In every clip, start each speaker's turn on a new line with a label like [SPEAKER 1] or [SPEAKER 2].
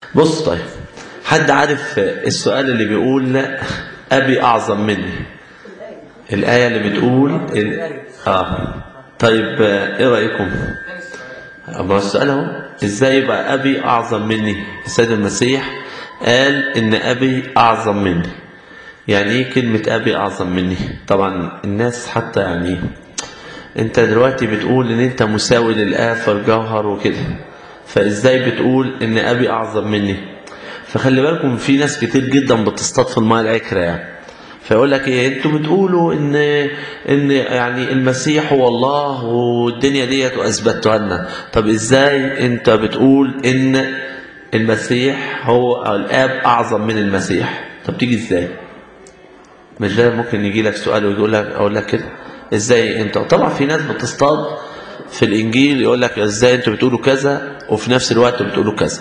[SPEAKER 1] بص طيب حد عارف السؤال اللي بيقول لا أبي أعظم مني الآية اللي بتقول ال... آه طيب آه، إيه رأيكم أما السؤال اهو إزاي يبقى أبي أعظم مني السيد المسيح قال إن أبي أعظم مني يعني إيه كلمة أبي أعظم مني طبعا الناس حتى يعني أنت دلوقتي بتقول إن أنت مساوي للآب في الجوهر وكده فإزاي بتقول إن أبي أعظم مني فخلي بالكم في ناس كتير جدا بتصطاد في الماء العكرة يعني فيقول لك ايه انتوا بتقولوا ان ان يعني المسيح هو الله والدنيا ديت واثبتوها لنا طب ازاي انت بتقول ان المسيح هو الاب اعظم من المسيح طب تيجي ازاي مش ده ممكن يجي لك سؤال ويقول لك اقول لك كده ازاي انت طبعا في ناس بتصطاد في الانجيل يقول لك ازاي انتوا بتقولوا كذا وفي نفس الوقت بتقولوا كذا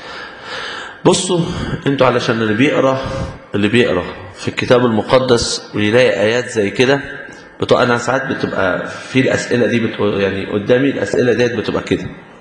[SPEAKER 1] بصوا انتوا علشان اللي بيقرا اللي بيقرا في الكتاب المقدس ويلاقي ايات زي كده بتبقى انا ساعات بتبقى في الاسئله دي بتبقى يعني قدامي الاسئله ديت بتبقى كده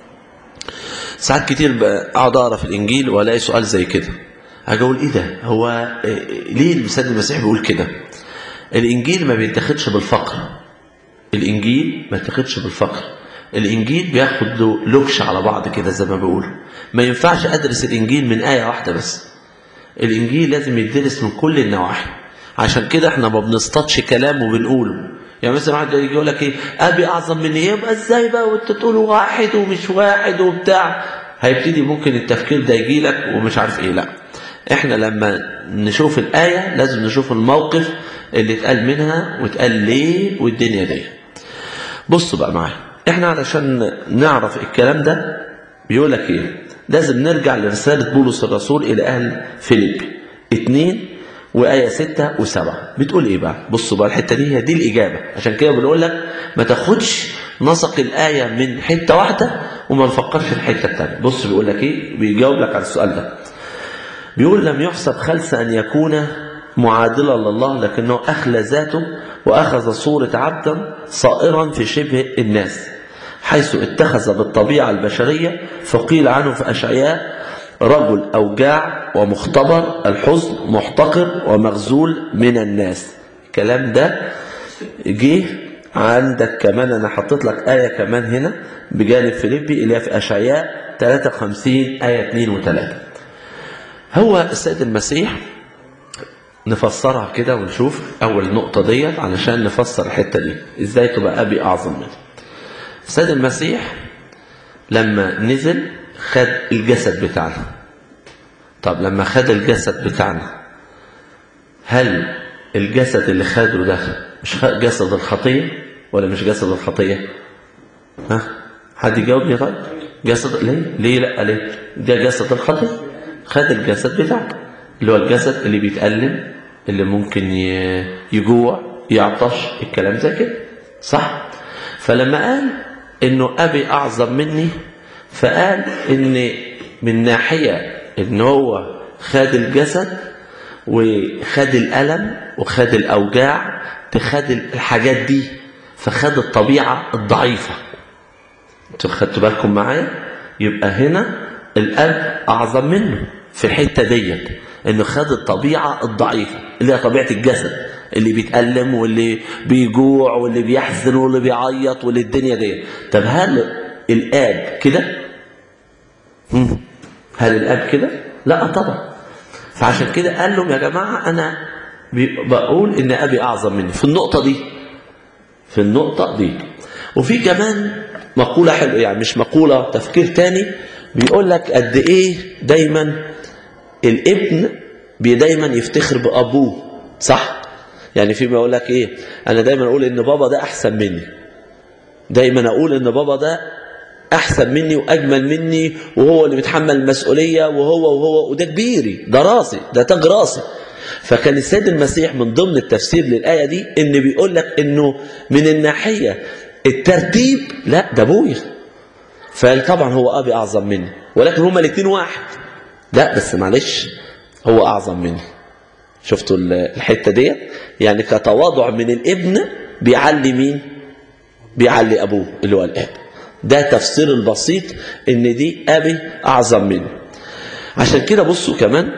[SPEAKER 1] ساعات كتير اقعد اقرا في الانجيل والاقي سؤال زي كده اجي اقول ايه ده هو إيه ليه السيد المسيح بيقول كده الانجيل ما بيتاخدش بالفقر الانجيل ما بيتاخدش بالفقر الانجيل بياخد له لوكش على بعض كده زي ما بيقولوا ما ينفعش ادرس الانجيل من ايه واحده بس الانجيل لازم يدرس من كل النواحي عشان كده احنا ما بنصطادش كلام وبنقوله يعني مثلا واحد يجي يقول لك ايه ابي اعظم مني يبقى ازاي بقى وانت تقول واحد ومش واحد وبتاع هيبتدي ممكن التفكير ده يجي لك ومش عارف ايه لا احنا لما نشوف الايه لازم نشوف الموقف اللي اتقال منها واتقال ليه والدنيا دي بصوا بقى معايا احنا علشان نعرف الكلام ده بيقول لك ايه لازم نرجع لرسالة بولس الرسول إلى أهل فيليب اتنين وآية ستة وسبعة بتقول إيه بقى بصوا بقى الحتة دي هي دي الإجابة عشان كده بنقول لك ما تاخدش نسق الآية من حتة واحدة وما نفكرش في الحتة التانية بص بيقول لك إيه بيجاوب لك على السؤال ده بيقول لم يحسب خلص أن يكون معادلا لله لكنه أخلى ذاته وأخذ صورة عبدا صائرا في شبه الناس حيث اتخذ بالطبيعة البشرية فقيل عنه في أشعياء رجل أوجاع ومختبر الحزن محتقر ومغزول من الناس الكلام ده جه عندك كمان أنا حطيت لك آية كمان هنا بجانب فيليبي اللي هي في أشعياء 53 آية 2 و3 هو السيد المسيح نفسرها كده ونشوف أول نقطة ديت علشان نفسر الحتة دي إزاي تبقى أبي أعظم منه السيد المسيح لما نزل خد الجسد بتاعنا طب لما خد الجسد بتاعنا هل الجسد اللي خده ده مش جسد الخطية ولا مش جسد الخطية ها حد يجاوبني طيب جسد ليه ليه لا ليه ده جسد الخطية خد الجسد بتاعك اللي هو الجسد اللي بيتألم اللي ممكن يجوع يعطش الكلام زي كده صح فلما قال انه ابي اعظم مني فقال ان من ناحيه ان هو خد الجسد وخد الالم وخد الاوجاع تخد الحاجات دي فخد الطبيعه الضعيفه انتوا خدتوا بالكم معايا يبقى هنا الاب اعظم منه في الحته ديت انه خد الطبيعه الضعيفه اللي هي طبيعه الجسد اللي بيتألم واللي بيجوع واللي بيحزن واللي بيعيط واللي الدنيا دي طب هل الآب كده هل الآب كده لا طبعا فعشان كده قال لهم يا جماعة أنا بقول إن أبي أعظم مني في النقطة دي في النقطة دي وفي كمان مقولة حلوة يعني مش مقولة تفكير تاني بيقول لك قد إيه دايما الابن دايما يفتخر بأبوه صح يعني في بيقول لك ايه انا دايما اقول ان بابا ده احسن مني دايما اقول ان بابا ده احسن مني واجمل مني وهو اللي بيتحمل المسؤوليه وهو وهو وده كبيري ده راسي ده تاج راسي فكان السيد المسيح من ضمن التفسير للايه دي ان بيقول لك انه من الناحيه الترتيب لا ده ابويا فطبعا هو ابي اعظم مني ولكن هما الاثنين واحد لا بس معلش هو اعظم مني شفتوا الحته ديت يعني كتواضع من الابن بيعلي مين بيعلي ابوه اللي هو الاب ده تفسير البسيط ان دي ابي اعظم مني عشان كده بصوا كمان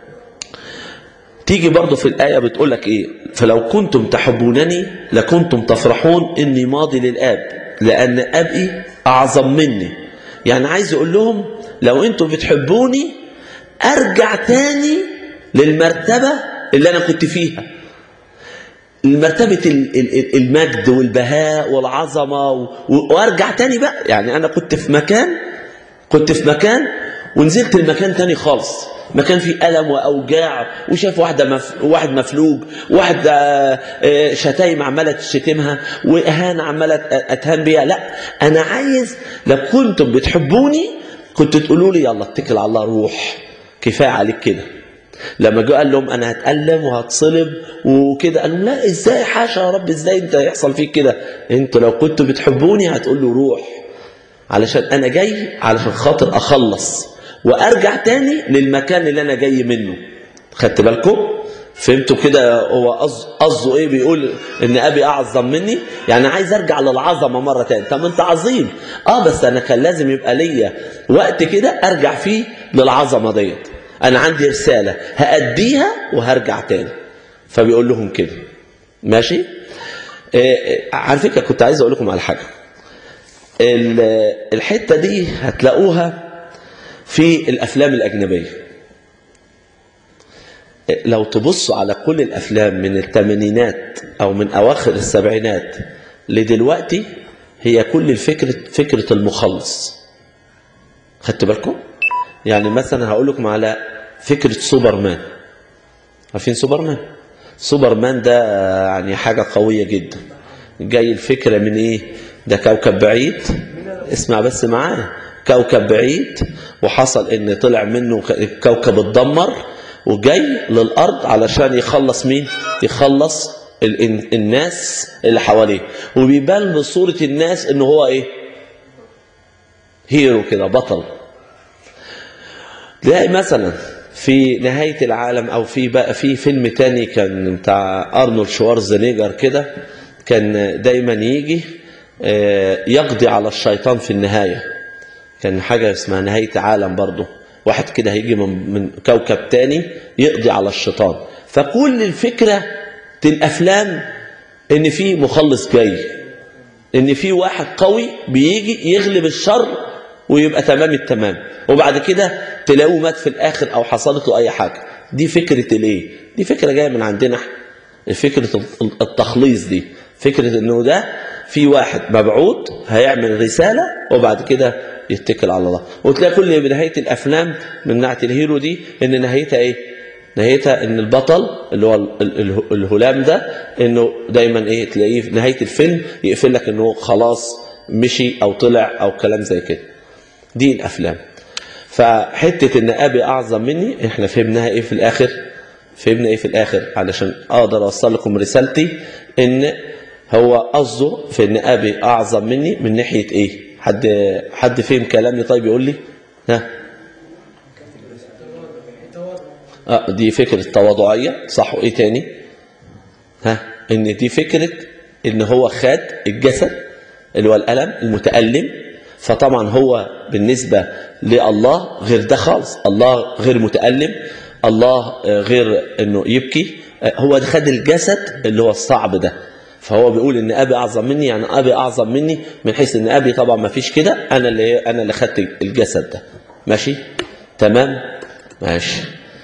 [SPEAKER 1] تيجي برضو في الآية بتقول لك إيه فلو كنتم تحبونني لكنتم تفرحون إني ماضي للآب لأن أبي أعظم مني يعني عايز يقول لهم لو أنتم بتحبوني أرجع تاني للمرتبة اللي أنا كنت فيها مرتبة ال- ال- المجد والبهاء والعظمة و- وارجع تاني بقى يعني انا كنت في مكان كنت في مكان ونزلت المكان تاني خالص مكان فيه ألم وأوجاع وشاف واحدة مف... واحد مفلوج واحدة آه، شتايم عمالة تشتمها وإهانة عمالة أتهان بيها لا أنا عايز لو كنتم بتحبوني كنت تقولوا لي يلا اتكل على الله روح كفاية عليك كده لما جه قال لهم انا هتألم وهتصلب وكده قالوا لا ازاي حاشا يا رب ازاي انت يحصل فيك كده انتوا لو كنتوا بتحبوني هتقول له روح علشان انا جاي علشان خاطر اخلص وارجع تاني للمكان اللي انا جاي منه خدت بالكم فهمتوا كده هو قص- قصده ايه بيقول ان ابي اعظم مني يعني عايز ارجع للعظمه مره تاني طب انت عظيم اه بس انا كان لازم يبقى ليا وقت كده ارجع فيه للعظمه ديت انا عندي رساله هاديها وهرجع تاني فبيقول لهم كده ماشي آه، آه، على فكره كنت عايز اقول لكم على حاجه ال- الحته دي هتلاقوها في الافلام الاجنبيه لو تبصوا على كل الافلام من الثمانينات او من اواخر السبعينات لدلوقتي هي كل الفكره فكره المخلص خدت بالكم يعني مثلا هقول لكم على فكره سوبرمان عارفين سوبرمان سوبرمان ده يعني حاجه قويه جدا جاي الفكره من ايه ده كوكب بعيد اسمع بس معايا كوكب بعيد وحصل ان طلع منه ك- الكوكب اتدمر وجاي للارض علشان يخلص مين يخلص ال- ال- الناس اللي حواليه وبيبان بصوره الناس ان هو ايه هيرو كده بطل تلاقي مثلا في نهاية العالم أو في بقى في فيلم تاني كان بتاع أرنولد شوارزنيجر كده كان دايما يجي آه، يقضي على الشيطان في النهاية كان حاجة اسمها نهاية عالم برضه واحد كده هيجي من, من كوكب تاني يقضي على الشيطان فكل الفكرة الأفلام إن في مخلص جاي ان في واحد قوي بيجي يغلب الشر ويبقى تمام التمام وبعد كده تلاقوه مات في الاخر او حصلت له اي حاجه دي فكره الايه دي فكره جايه من عندنا احنا فكره التخليص دي فكره انه ده في واحد مبعوث هيعمل رساله وبعد كده يتكل على الله وتلاقي كل بدايه الافلام من ناحيه الهيرو دي ان نهايتها ايه نهايتها ان البطل اللي هو ال- ال- الهلام ده انه دايما ايه تلاقيه في نهايه الفيلم يقفل لك انه خلاص مشي او طلع او كلام زي كده دي الافلام فحته ان ابي اعظم مني احنا فهمناها ايه في الاخر فهمنا ايه في الاخر علشان اقدر اوصل لكم رسالتي ان هو قصده في ان ابي اعظم مني من ناحيه ايه حد حد فهم كلامي طيب يقول لي ها آه دي فكرة تواضعية صح وإيه تاني ها إن دي فكرة إن هو خد الجسد اللي هو الألم المتألم فطبعا هو بالنسبة لله غير ده خالص الله غير متألم الله آه، غير إنه يبكي آه، هو خد الجسد اللي هو الصعب ده فهو بيقول ان ابي اعظم مني يعني ابي اعظم مني من حيث ان ابي طبعا ما فيش كده انا اللي انا اللي خدت الجسد ده ماشي تمام ماشي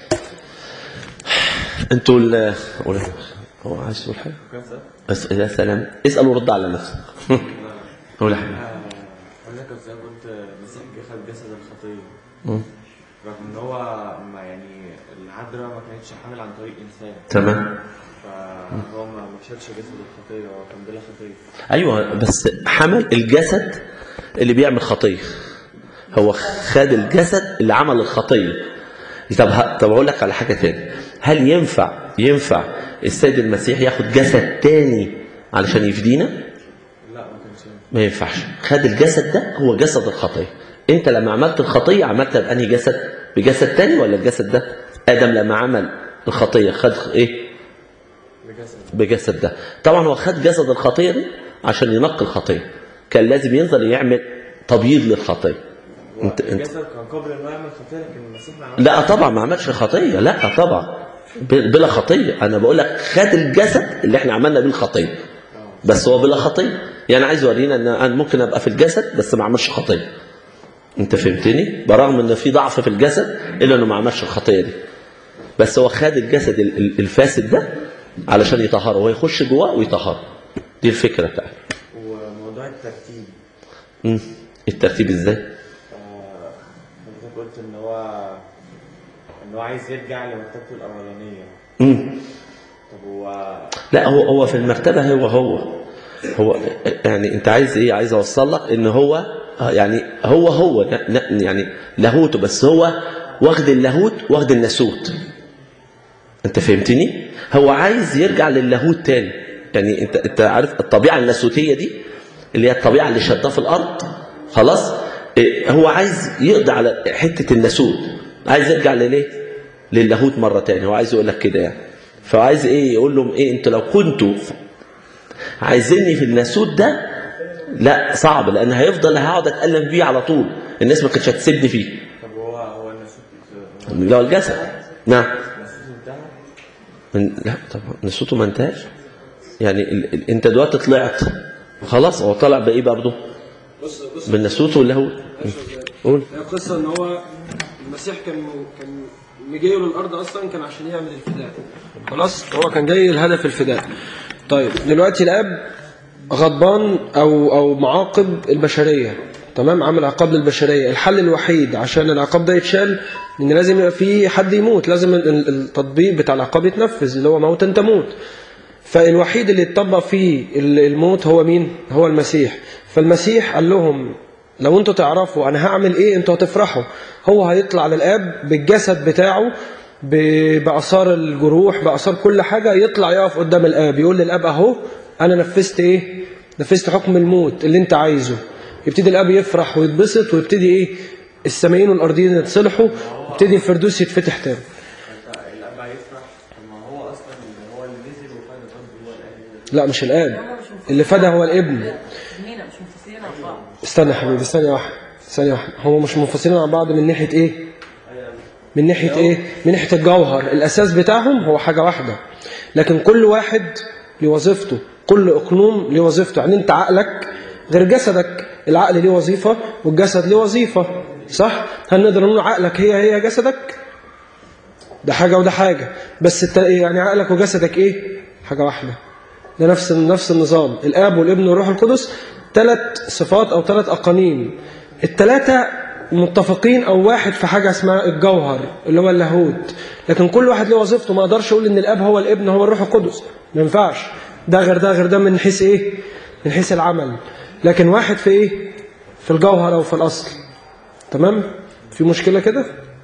[SPEAKER 1] انتوا ال قول- هو عايز تقول حاجه بس يا سلام اسال ورد على نفسك قول يا حبيبي
[SPEAKER 2] حضرتك زي ما قلت المسيح جه خد جسد الخطيه رغم ان هو ما يعني العذراء ما كانتش حامل عن طريق انسان
[SPEAKER 1] تمام
[SPEAKER 2] فهو ما ما شالش جسد الخطيه هو كان بلا خطيه
[SPEAKER 1] ايوه بس حمل الجسد اللي بيعمل خطيه هو خد الجسد اللي عمل الخطيه طب ه- طب اقول لك على حاجه تاني هل ينفع ينفع السيد المسيح ياخد جسد تاني علشان يفدينا
[SPEAKER 2] لا ما كانش ينفع.
[SPEAKER 1] ما ينفعش خد الجسد ده هو جسد الخطيه انت لما عملت الخطيه عملتها بانهي جسد بجسد تاني ولا الجسد ده ادم لما عمل الخطيه خد ايه
[SPEAKER 2] بجسد
[SPEAKER 1] بجسد ده طبعا هو خد جسد الخطيه دي عشان ينقي الخطيه كان لازم ينزل يعمل تبييض للخطيه انت انت
[SPEAKER 2] الجسد كان قبل انه يعمل خطيه لكن المسيح ما عملش
[SPEAKER 1] لا طبعا ما عملش خطيه لا طبعا ب- بلا خطيه انا بقول لك خد الجسد اللي احنا عملنا بيه الخطيه بس هو بلا خطيه يعني عايز يورينا ان انا ممكن ابقى في الجسد بس ما اعملش خطيه انت فهمتني برغم ان في ضعف في الجسد الا انه ما عملش الخطيه دي بس هو خد الجسد ال- ال- الفاسد ده علشان يطهره هو يخش جواه ويطهره دي الفكره بتاعته
[SPEAKER 2] وموضوع الترتيب
[SPEAKER 1] مم. الترتيب ازاي
[SPEAKER 2] آه، حضرتك قلت ان هو ان هو عايز يرجع لمرتبته الاولانيه
[SPEAKER 1] مم.
[SPEAKER 2] طب هو
[SPEAKER 1] لا هو هو في المرتبة هو هو هو يعني انت عايز ايه عايز اوصل لك ان هو آه يعني هو هو ن- ن- يعني لاهوته بس هو واخد اللاهوت واخد الناسوت انت فهمتني هو عايز يرجع للاهوت تاني يعني انت انت عارف الطبيعة الناسوتية دي اللي هي الطبيعة اللي شدها في الارض خلاص إيه، هو عايز يقضي على حتة الناسوت عايز يرجع لليه للاهوت مرة تاني هو عايز يقول لك كده يعني فعايز ايه يقول لهم ايه انتوا لو كنتوا عايزيني في الناسوت ده لا صعب لان هيفضل هقعد اتالم بيه على طول الناس ما كانتش هتسيبني فيه
[SPEAKER 2] طب هو هو الناسوت
[SPEAKER 1] اللي هو الجسد نعم
[SPEAKER 2] الناسوت انتهى
[SPEAKER 1] من لا طبعا نسوته ما انتهاش يعني ال... ال... انت دلوقتي طلعت خلاص هو طلع بايه برضه
[SPEAKER 3] بص بص
[SPEAKER 1] بالنسوت ولا هو قول
[SPEAKER 3] هي قصة ان هو المسيح كان كان مجيه للارض اصلا كان عشان يعمل الفداء خلاص هو كان جاي الهدف الفداء طيب دلوقتي الاب غضبان او او معاقب البشريه تمام عامل عقاب للبشريه الحل الوحيد عشان العقاب ده يتشال ان لازم يبقى في حد يموت لازم ال- ال- التطبيق بتاع العقاب يتنفذ اللي هو موتا تموت فالوحيد اللي اتطبق فيه ال- الموت هو مين هو المسيح فالمسيح قال لهم لو انتوا تعرفوا انا هعمل ايه انتوا هتفرحوا هو هيطلع للاب بالجسد بتاعه ب- باثار الجروح باثار كل حاجه يطلع يقف قدام الاب يقول للاب اهو انا نفذت ايه نفذت حكم الموت اللي انت عايزه يبتدي الاب يفرح ويتبسط ويبتدي ايه السمايين والارضيين يتصلحوا يبتدي الفردوس يتفتح تاني
[SPEAKER 2] الاب هيفرح طب ما هو اصلا اللي هو اللي نزل وفاد الارض هو الاب
[SPEAKER 3] لا مش الاب اللي فدى هو الابن
[SPEAKER 4] هنا مش منفصلين عن بعض
[SPEAKER 3] استنى يا حبيبي ثانية واحدة ثانية واحدة هم مش منفصلين عن بعض من ناحية ايه؟ من ناحية ايه؟ من ناحية الجوهر الأساس بتاعهم هو حاجة واحدة لكن كل واحد لوظيفته كل أقنوم لوظيفته يعني أنت عقلك غير جسدك العقل ليه وظيفة والجسد ليه وظيفة صح؟ هل نقدر نقول عقلك هي هي جسدك؟ ده حاجة وده حاجة بس الت... يعني عقلك وجسدك ايه؟ حاجة واحدة ده نفس نفس النظام الاب والابن والروح القدس ثلاث صفات او ثلاث اقانيم الثلاثه متفقين او واحد في حاجه اسمها الجوهر اللي هو اللاهوت لكن كل واحد له وظيفته ما اقدرش اقول ان الاب هو الابن هو الروح القدس ما ينفعش ده غير ده غير ده من حيث ايه من حيث العمل لكن واحد في ايه في الجوهر او في الاصل تمام في مشكله كده